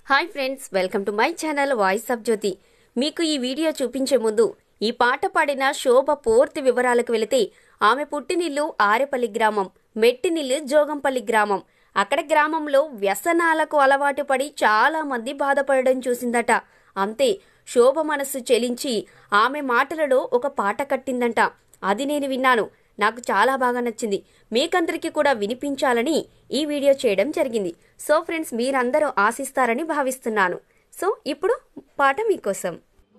hi friends welcome to my channel voice of Jyothi మీకు ఈ video చూపించే ముందు ఈ పాట పాడిన శోభ పూర్తి వివరాలకు వెళితే ఆమె పుట్టినిల్లు ఆరెపల్లి గ్రామం మెట్టినిల్లు జోగంపల్లి గ్రామం అక్కడ గ్రామంలో వ్యసనాలకు అలవాటు పడి చాలా మంది బాధపడడం చూసిందట అంతే శోభ మనస్సు చెలించి ఆమె మాటలలో ఒక పాట కట్టిందంట అది నేను విన్నాను నాకు చాలా బాగా నచ్చింది మీకందరికీ కూడా వినిపించాలని ఈ వీడియో చేయడం జరిగింది సో ఫ్రెండ్స్ మీరందరూ ఆశిస్తారని భావిస్తున్నాను సో ఇప్పుడు పాట మీకోసం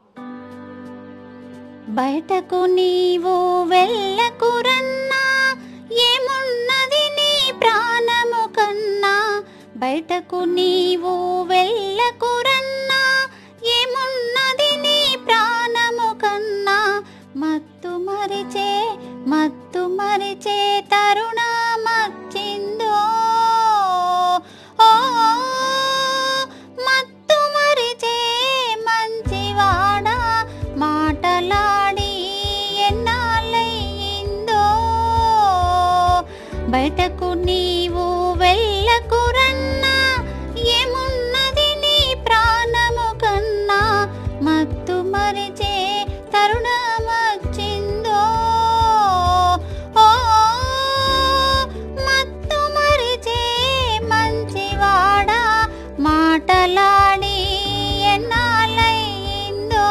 బయటకు నీవు వెళ్ళకురన్నా ఏమున్నది నీ ప్రాణము కన్నా బయటకు నీవు వెళ్ళకురన్నా ఏమున్నది నీ ప్రాణము కన్నా మత్తు మరిచే మత్తు మరిచే తరుణమచ్చిందో ఓ మత్తు మరిచే మంచివాడా మాటలాడి ఎన్నాళ్ళయిందో బయటకు నీవు వెళ్ళకురన్నా ఏమున్నది నీ ప్రాణము కన్నా మత్తు మరిచే తరుణమచ్చిందో ఓ మత్తు మరిచే మంచివాడా మాటలాడి ఎన్నాళ్ళయిందో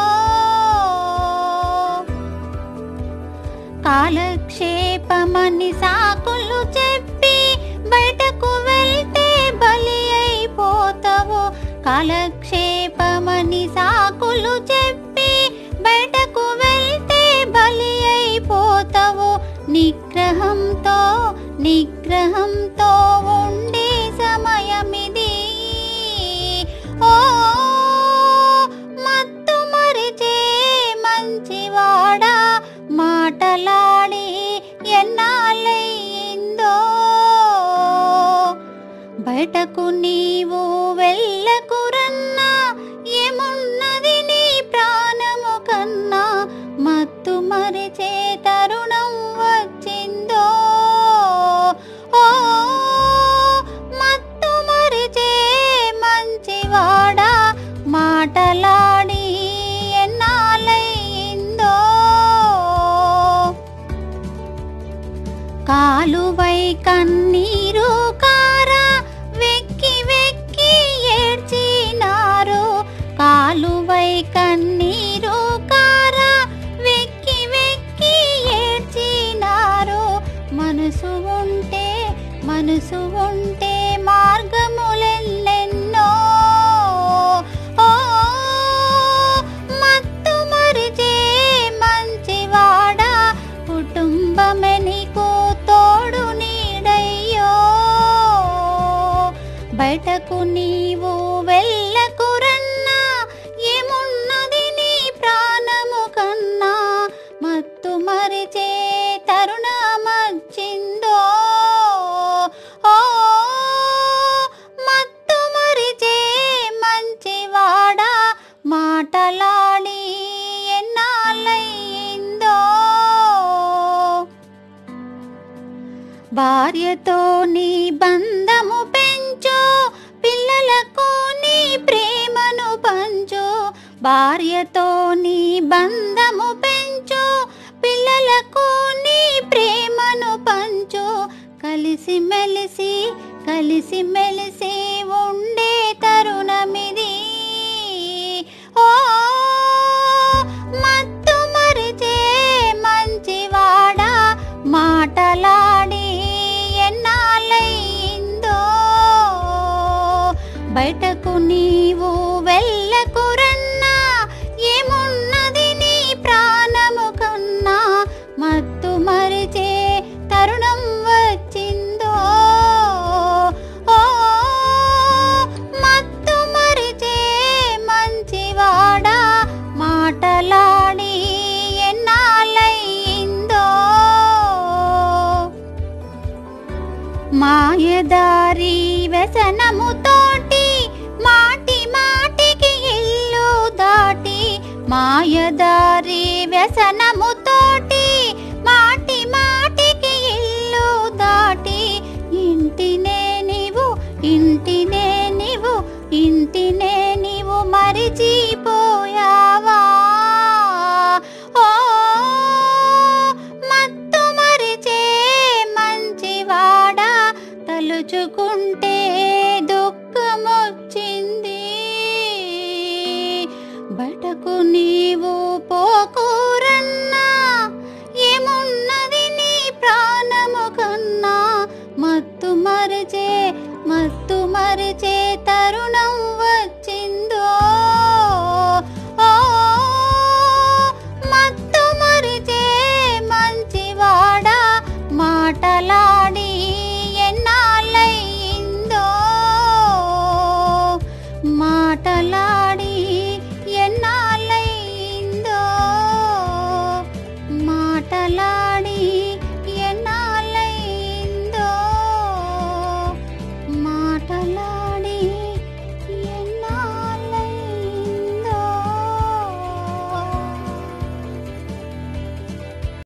కాలక్షేపమని సాకులు చెప్పి బయటకు వెళ్తే బలి అయిపోతావు కాలక్షేపమని సాకులు చెప్పి బయటకు వెళ్తే బలి అయిపోతావు నిగ్రహంతో నిగ్రహంతో ఉండే సమయమిది ఓ మత్తు మరిచే మంచివాడా మాటలాడి ఎన్నాళ్ళయిందో బయటకు నీవు వెళ్ళకురన్నా ఏమున్నది నీ ప్రాణము కన్నా మత్తు మరిచే తరుణం వచ్చిందో ఓ మత్తు మరిచే మంచివాడా మాటలాడి ఎన్నాళ్ళయిందో కాలువై కన్నీరు కారా వెక్కి వెక్కి ఏడ్చినారు కాలువై కన్నీరు కారా వెక్కి వెక్కి ఏడ్చినారు మనసు ఉంటే మనసు ఉంటే మార్గములెన్నెన్నో ఓ మత్తు మరిచే మంచివాడా కుటుంబమే నీకు తోడు నీడయ్యో బయటకు నీవు వెళ్ళకురన్నా ఏమున్నది నీ ప్రాణము కన్నా మత్తు మరిచే తరుణమచ్చిందో ఓ మత్తు మరిచే మంచివాడా మాటలాడి ఎన్నాళ్ళయిందో భార్యతో నీ బంధము పెంచు పిల్లలకు నీ ప్రేమను పంచు భార్యతో నీ బంధము పెంచు పిల్లలకు నీ ప్రేమను పంచు కలిసి మెలిసి కలిసి మెలిసి ఉండే తరుణమిది ఓ మత్తు మరిచే మంచివాడా మాటలాడి ఎన్నాళ్ళయిందో బయటకు నీవు వెళ్ళకురన్నా ఏమున్నది నీ ప్రాణము కన్నా మత్తు మరిచే తరుణం వచ్చిందో ఓ మత్తు మరిచే మంచివాడా మాటలాడి ఎన్నాళ్ళయిందో మాయదారి వ్యసనముతోటి మాటి మాటికి ఇల్లు మాటలకు నీవు పోకు